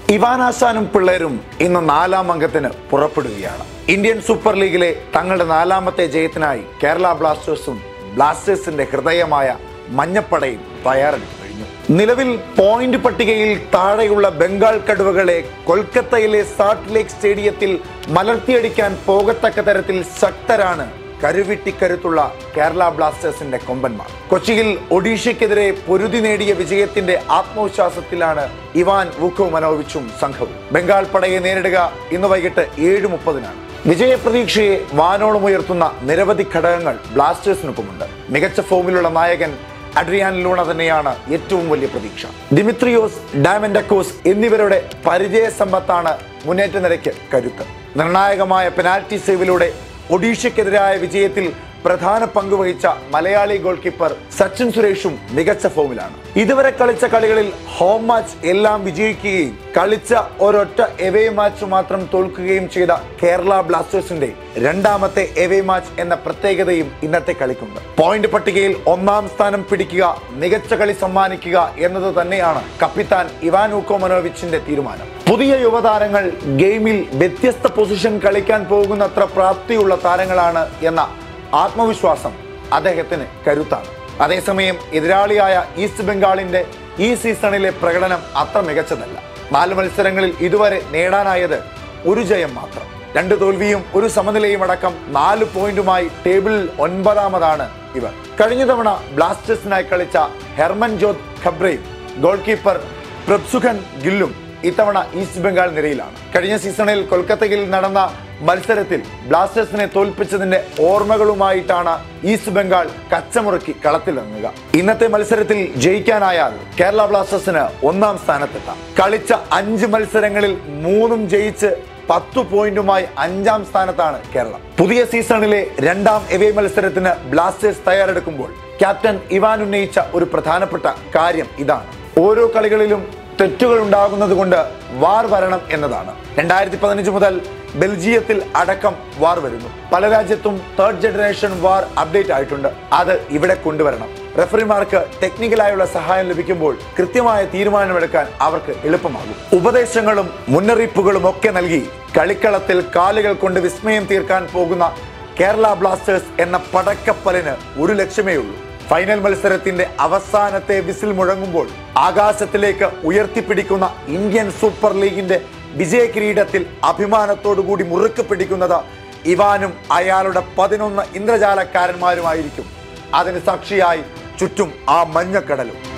ഇവാനാശാനും പിള്ളേരും ഇന്ന് നാലാം അംഗത്തിന് പുറപ്പെടുകയാണ് ഇന്ത്യൻ സൂപ്പർ ലീഗിലെ തങ്ങളുടെ നാലാമത്തെ ജയത്തിനായി കേരള ബ്ലാസ്റ്റേഴ്സും ബ്ലാസ്റ്റേഴ്സിന്റെ ഹൃദയമായ മഞ്ഞപ്പടയും തയ്യാറെടുത്തു കഴിഞ്ഞു നിലവിൽ പോയിന്റ് പട്ടികയിൽ താഴെയുള്ള ബംഗാൾ കടുവകളെ കൊൽക്കത്തയിലെ സാൾട്ട് ലേക്ക് സ്റ്റേഡിയത്തിൽ മലർത്തിയടിക്കാൻ പോകത്തക്ക തരത്തിൽ ശക്തരാണ് കരുവിട്ടിക്കരുത്തുള്ള കേരള ബ്ലാസ്റ്റേഴ്സിന്റെ കൊമ്പന്മാർ കൊച്ചിയിൽ ഒഡീഷയ്ക്കെതിരെ പൊരുതി നേടിയ വിജയത്തിന്റെ ആത്മവിശ്വാസത്തിലാണ് ഇവാൻ വൂക്കോ മനോവിച്ചും സംഘവും ബംഗാൾ പടയെ നേരിടുക ഇന്ന് വൈകിട്ട് ഏഴ് മുപ്പതിനാണ് വിജയപ്രതീക്ഷയെ വാനോളം ഉയർത്തുന്ന നിരവധി ഘടകങ്ങൾ ബ്ലാസ്റ്റേഴ്സിനൊപ്പമുണ്ട് മികച്ച ഫോമിലുള്ള നായകൻ അഡ്രിയാൻ ലൂണ തന്നെയാണ് ഏറ്റവും വലിയ പ്രതീക്ഷ ദിമിത്രിയോസ് ഡാമൻഡക്കോസ് എന്നിവരുടെ പരിചയ സമ്പത്താണ് മുന്നേറ്റ നിരയ്ക്ക് കരുത്ത് നിർണായകമായ പെനാൽറ്റി സേവിലൂടെ ഒഡീഷയ്ക്കെതിരായ വിജയത്തിൽ പ്രധാന പങ്കുവഹിച്ച മലയാളി ഗോൾ കീപ്പർ സച്ചിൻ സുരേഷും മികച്ച ഫോമിലാണ് ഇതുവരെ കളിച്ച കളികളിൽ ഹോം മാച്ച് എല്ലാം വിജയിക്കുകയും കളിച്ച ഒരൊറ്റ എവേ മാച്ച് മാത്രം തോൽക്കുകയും ചെയ്ത കേരള ബ്ലാസ്റ്റേഴ്സിന്റെ രണ്ടാമത്തെ എവേ മാച്ച് എന്ന പ്രത്യേകതയും ഇന്നത്തെ കളിക്കുണ്ട് പോയിന്റ് പട്ടികയിൽ ഒന്നാം സ്ഥാനം പിടിക്കുക മികച്ച കളി സമ്മാനിക്കുക എന്നത് തന്നെയാണ് കപ്പിത്താൻ ഇവാൻ ഊക്കോമനോവിച്ചിന്റെ തീരുമാനം പുതിയ യുവതാരങ്ങൾ ഗെയിമിൽ വ്യത്യസ്ത പൊസിഷൻ കളിക്കാൻ പോകുന്നത്ര പ്രാപ്തിയുള്ള താരങ്ങളാണ് എന്ന ആത്മവിശ്വാസം അദ്ദേഹത്തിന് കരുത്താണ് അതേസമയം എതിരാളിയായ ഈസ്റ്റ് ബംഗാളിന്റെ ഈ സീസണിലെ പ്രകടനം അത്ര മികച്ചതല്ല നാല് മത്സരങ്ങളിൽ ഇതുവരെ നേടാനായത് ഒരു ജയം മാത്രം രണ്ട് തോൽവിയും ഒരു സമനിലയും അടക്കം നാല് പോയിന്റുമായി ടേബിളിൽ ഒൻപതാമതാണ് ഇവർ കഴിഞ്ഞ തവണ ബ്ലാസ്റ്റേഴ്സിനായി കളിച്ച ഹെർമൻ ജോത് ഖബ്രയും ഗോൾ കീപ്പർ പ്രബ്സുഖൻ ഗില്ലും ഇത്തവണ ഈസ്റ്റ് ബംഗാൾ നിരയിലാണ് കഴിഞ്ഞ സീസണിൽ കൊൽക്കത്തയിൽ നടന്ന മത്സരത്തിൽ ബ്ലാസ്റ്റേഴ്സിനെ തോൽപ്പിച്ചതിന്റെ ഓർമ്മകളുമായിട്ടാണ് ഈസ്റ്റ് ബംഗാൾ കച്ചമുറുക്കി കളത്തിലിറങ്ങുക ഇന്നത്തെ മത്സരത്തിൽ ജയിക്കാനായാൽ കേരള ബ്ലാസ്റ്റേഴ്സിന് ഒന്നാം സ്ഥാനത്തെത്താം കളിച്ച അഞ്ച് മത്സരങ്ങളിൽ മൂന്നും ജയിച്ച് പത്തു പോയിന്റുമായി അഞ്ചാം സ്ഥാനത്താണ് കേരളം പുതിയ സീസണിലെ രണ്ടാം എവേ മത്സരത്തിന് ബ്ലാസ്റ്റേഴ്സ് തയ്യാറെടുക്കുമ്പോൾ ക്യാപ്റ്റൻ ഇവാൻ ഉന്നയിച്ച ഒരു പ്രധാനപ്പെട്ട കാര്യം ഇതാണ് ഓരോ കളികളിലും തെറ്റുകൾ ഉണ്ടാകുന്നത് കൊണ്ട് വാർ വരണം എന്നതാണ് രണ്ടായിരത്തി പതിനഞ്ച് മുതൽ ബെൽജിയത്തിൽ അടക്കം വാർ വരുന്നു പല രാജ്യത്തും തേർഡ് ജനറേഷൻ വാർ അപ്ഡേറ്റ് ആയിട്ടുണ്ട് അത് ഇവിടെ കൊണ്ടുവരണം റെഫറിമാർക്ക് ടെക്നിക്കലായുള്ള സഹായം ലഭിക്കുമ്പോൾ കൃത്യമായ തീരുമാനമെടുക്കാൻ അവർക്ക് എളുപ്പമാകും ഉപദേശങ്ങളും മുന്നറിയിപ്പുകളും ഒക്കെ നൽകി കളിക്കളത്തിൽ കാലുകൾ കൊണ്ട് വിസ്മയം തീർക്കാൻ പോകുന്ന കേരള ബ്ലാസ്റ്റേഴ്സ് എന്ന പടക്കപ്പലിന് ഒരു ലക്ഷ്യമേ ഉള്ളൂ ഫൈനൽ മത്സരത്തിന്റെ അവസാനത്തെ വിസിൽ മുഴങ്ങുമ്പോൾ ആകാശത്തിലേക്ക് ഉയർത്തിപ്പിടിക്കുന്ന ഇന്ത്യൻ സൂപ്പർ ലീഗിന്റെ വിജയ കിരീടത്തിൽ അഭിമാനത്തോടുകൂടി മുറുക്ക് പിടിക്കുന്നത് ഇവാനും അയാളുടെ പതിനൊന്ന് ഇന്ദ്രജാലക്കാരന്മാരുമായിരിക്കും അതിന് സാക്ഷിയായി ചുറ്റും ആ മഞ്ഞക്കടലും